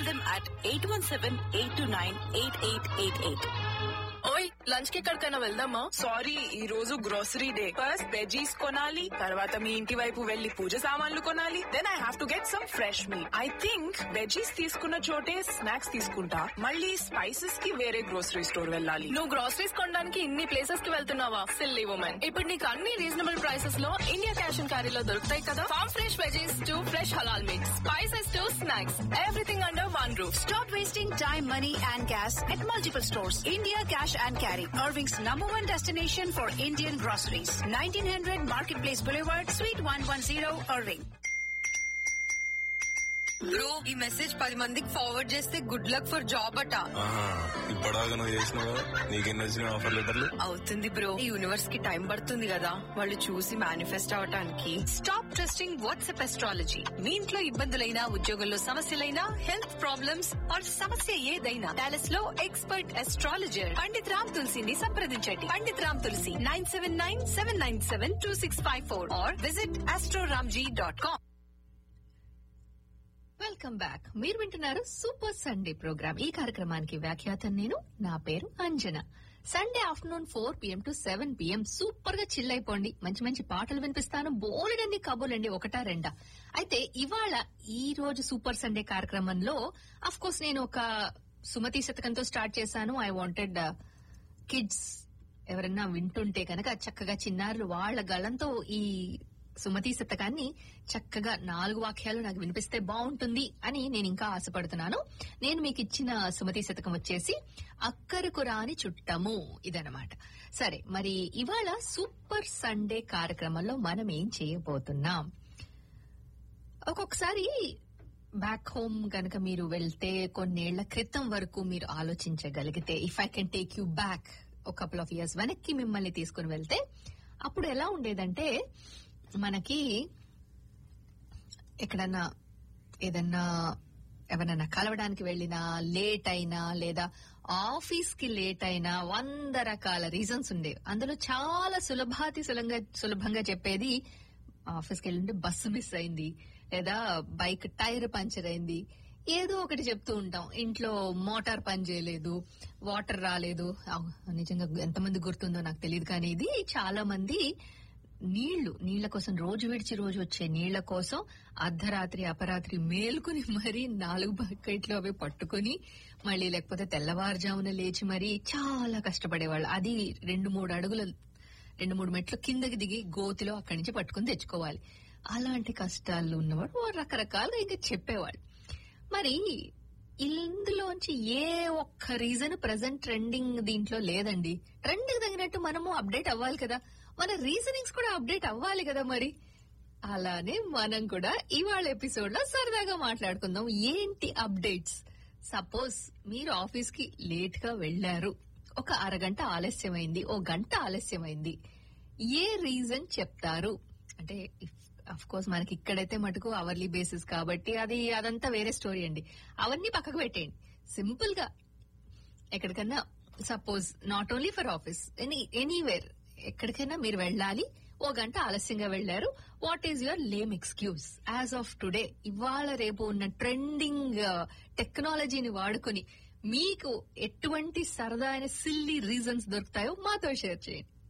Call them at 817-829-8888. ఓయ్ lunch కి ఎక్కడికైనా వెళ్దామా సారీ ఈ రోజు గ్రోసరీ డే ఫస్ట్ వెజీస్ కొనాలి తర్వాత మీ ఇంటి వైపు వెళ్లి పూజ సామాన్లు కొనాలి then I have to get some fresh మీ ఐ థింక్ వెజీస్ తీసుకున్న చోటే స్నాక్స్ తీసుకుంటా మళ్ళీ స్పైసెస్ కి వేరే గ్రోసరీ స్టోర్ వెళ్ళాలి నువ్వు గ్రోసరీస్ కొనడానికి ఇన్ని ప్లేసెస్ కి వెళ్తున్నావా సిల్లీ ఉమెన్ ఇప్పుడు నీకు అన్ని రీజనబుల్ ప్రైసెస్ లో ఇండియా క్యాష్ అండ్ క్యారీలో దొరుకుతాయి కదా farm fresh veggies to fresh halal mix spices to snacks everything under one roof Stop wasting time, money, and gas at multiple stores. India Cash and Carry, Irving's number one destination for Indian groceries. 1900 Marketplace Boulevard, Suite 110, Irving. Bro ఈ message పది మందికి forward చేస్తే good luck for job అట ఆహా, ఇప్పటిదాకా నువ్వు చేసినావు నీకెన్ని వచ్చిన ఆఫర్ లెటర్లు అవుతుంది బ్రో ఈ యూనివర్స్ కి టైం పడుతుంది కదా వాళ్ళు చూసి మేనిఫెస్ట్ అవటానికి స్టాప్ ట్రస్టింగ్ వాట్సాప్ ఎస్ట్రాలజీ మీ ఇంట్లో ఇబ్బందులైనా ఉద్యోగంలో సమస్యలైనా హెల్త్ ప్రాబ్లమ్స్ ఆర్ సమస్య ఏదైనా డాలస్ లో ఎక్స్పర్ట్ ఎస్ట్రాలజర్ పండిత్ రామ్ తులసిని సంప్రదించండి Pandit Ram Tulasi nine seven nine seven nine seven two six five four or visit astroramji dot com welcome back మీరు వింటున్నారు సూపర్ సండే ప్రోగ్రామ్ ఈ కార్యక్రమానికి వ్యాఖ్యాతం నేను నా పేరు Anjana Sunday afternoon four PM to seven PM super గా చిల్ అయిపోండి మంచి మంచి పాటలు వినిపిస్తాను బోలెడన్ని కబుర్లండి ఒకటా రెండా అయితే ఇవాళ ఈ రోజు సూపర్ సండే కార్యక్రమంలో అఫ్ కోర్స్ నేను ఒక సుమతి శతకంతో స్టార్ట్ చేశాను ఐ వాంటెడ్ కిడ్స్ ఎవరన్నా వింటుంటే కనుక చక్కగా చిన్నారులు వాళ్ళ గళంతో ఈ సుమతి శతకాన్ని చక్కగా నాలుగు వాక్యాలు నాకు వినిపిస్తే బాగుంటుంది అని నేను ఇంకా ఆశపడుతున్నాను నేను మీకు ఇచ్చిన సుమతి శతకం వచ్చేసి అక్కరకు రాని చుట్టము ఇదనమాట సరే మరి ఇవాళ సూపర్ సండే కార్యక్రమంలో మనం ఏం చేయబోతున్నాం ఒక్కొక్కసారి బ్యాక్ హోమ్ గనక మీరు వెళ్తే కొన్నేళ్ల క్రితం వరకు మీరు ఆలోచించగలిగితే if I can take you back ఒక కపుల్ ఆఫ్ ఇయర్స్ వెనక్కి మిమ్మల్ని తీసుకుని వెళ్తే అప్పుడు ఎలా ఉండేదంటే మనకి ఎక్కడన్నా ఏదన్నా ఎవరన్నా కలవడానికి వెళ్ళినా లేట్ అయినా లేదా ఆఫీస్ కి లేట్ అయినా వంద రకాల రీజన్స్ ఉండేవి అందులో చాలా సులభాతి సులంగా సులభంగా చెప్పేది ఆఫీస్కి వెళ్ళింటే బస్సు మిస్ అయింది లేదా బైక్ టైర్ పంచర్ అయింది ఏదో ఒకటి చెప్తూ ఉంటాం ఇంట్లో మోటార్ పని చేయలేదు వాటర్ రాలేదు అవ్, నిజంగా ఎంతమంది గుర్తుందో నాకు తెలియదు కానీ ఇది చాలా మంది నీళ్లు నీళ్ల కోసం రోజు విడిచి రోజు వచ్చే నీళ్ల కోసం అర్ధరాత్రి అపరాత్రి మేలుకుని మరీ నాలుగు బకెట్లు అవి పట్టుకుని మళ్ళీ లేకపోతే తెల్లవారుజామున లేచి మరీ చాలా కష్టపడేవాళ్ళు అది రెండు మూడు అడుగుల రెండు మూడు మెట్లు కిందకి దిగి గోతిలో అక్కడి నుంచి పట్టుకుని తెచ్చుకోవాలి అలాంటి కష్టాలు ఉన్నవాడు వాడు రకరకాలుగా ఇంకా చెప్పేవాడు మరి ఇందులోంచి ఏ ఒక్క రీజన్ ప్రజెంట్ ట్రెండింగ్ దీంట్లో లేదండి ట్రెండ్ కి తగినట్టు మనము అప్డేట్ అవ్వాలి కదా మన రీజనింగ్స్ కూడా అప్డేట్ అవ్వాలి కదా మరి అలానే మనం కూడా ఇవాళ ఎపిసోడ్ లో సరదాగా మాట్లాడుకుందాం ఏంటి అప్డేట్స్ సపోజ్ మీరు ఆఫీస్ కి లేట్ గా వెళ్లారు ఒక అరగంట ఆలస్యమైంది ఓ గంట ఆలస్యమైంది ఏ రీజన్ చెప్తారు అంటే అఫ్ కోర్స్ మనకి ఇక్కడైతే మటుకు అవర్లీ బేసిస్ కాబట్టి అది అదంతా వేరే స్టోరీ అండి అవన్నీ పక్కకు పెట్టేయండి సింపుల్ గా ఎక్కడికన్నా suppose not only for office any anywhere ఎక్కడికైనా మీరు వెళ్ళాలి ఓ గంట ఆలస్యంగా వెళ్లారు what is your lame excuse as of today ఇవాళ రేపు ఉన్న ట్రెండింగ్ టెక్నాలజీని వాడుకొని మీకు ఎటువంటి సరదా అయిన సిల్లీ రీజన్స్ దొరుకుతాయో మాతో షేర్ చేయండి